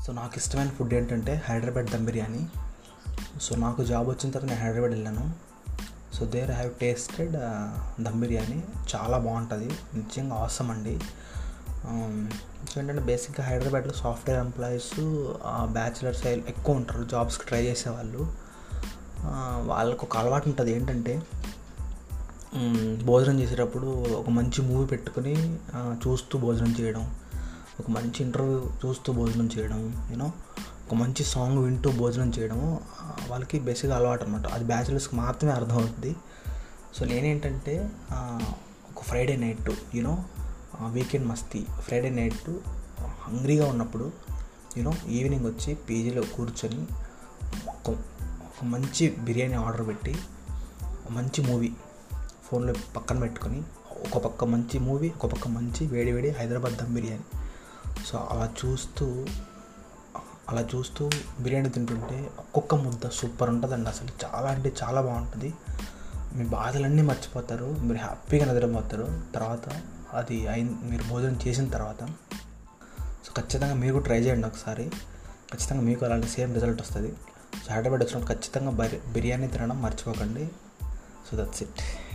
so నాకు ఇష్టమైన food ఏంటంటే హైదరాబాద్ దమ్ బిర్యానీ సో నాకు జాబ్ వచ్చిన తర్వాత నేను హైదరాబాద్ వెళ్ళాను so there have tasted dum biryani చాలా బాగుంటుంది నిజంగా అవసరం అండి సో ఏంటంటే బేసిక్గా హైదరాబాద్లో సాఫ్ట్వేర్ ఎంప్లాయీస్ బ్యాచిలర్స్ ఎక్కువ ఉంటారు జాబ్స్కి ట్రై చేసేవాళ్ళు ఆ, వాళ్ళకు ఒక అలవాటు ఉంటుంది ఏంటంటే మ్, భోజనం చేసేటప్పుడు ఒక మంచి మూవీ పెట్టుకొని ఆ, చూస్తూ భోజనం చేయడం ఒక మంచి ఇంటర్వ్యూ చూస్తూ భోజనం చేయడం యూనో ఒక మంచి సాంగ్ వింటూ భోజనం చేయడం ఆ, వాళ్ళకి బేసిక్గా అలవాటు అనమాట అది బ్యాచిలర్స్కి మాత్రమే అర్థమవుతుంది సో నేనేంటంటే ఆ, ఒక ఫ్రైడే నైట్ యూనో వీకెండ్ మస్తీ ఫ్రైడే నైట్ హంగ్రీగా ఉన్నప్పుడు యూనో ఈవినింగ్ వచ్చి పీజీలో కూర్చొని ఒక ఒక మంచి బిర్యానీ ఆర్డర్ పెట్టి ఒక మంచి మూవీ ఫోన్లో పక్కన పెట్టుకొని ఒక పక్క మంచి మూవీ ఒక పక్క మంచి వేడి వేడి హైదరాబాద్ దమ్ బిర్యానీ సో అలా చూస్తూ అలా చూస్తూ బిర్యానీ తింటుంటే ఒక్కొక్క ముద్ద సూపర్ ఉంటుందండి అసలు చాలా అంటే చాలా బాగుంటుంది మీ బాధలన్నీ మర్చిపోతారు మీరు హ్యాపీగా నిద్రపోతారు తర్వాత అది అయిన మీరు భోజనం చేసిన తర్వాత సో ఖచ్చితంగా మీరు కూడా ట్రై చేయండి ఒకసారి ఖచ్చితంగా మీకు అలాంటి సేమ్ రిజల్ట్ వస్తుంది సో హైదరాబాద్ వచ్చినప్పుడు ఖచ్చితంగా బరి బిర్యానీ తినడం మర్చిపోకండి సో దట్స్ ఇట్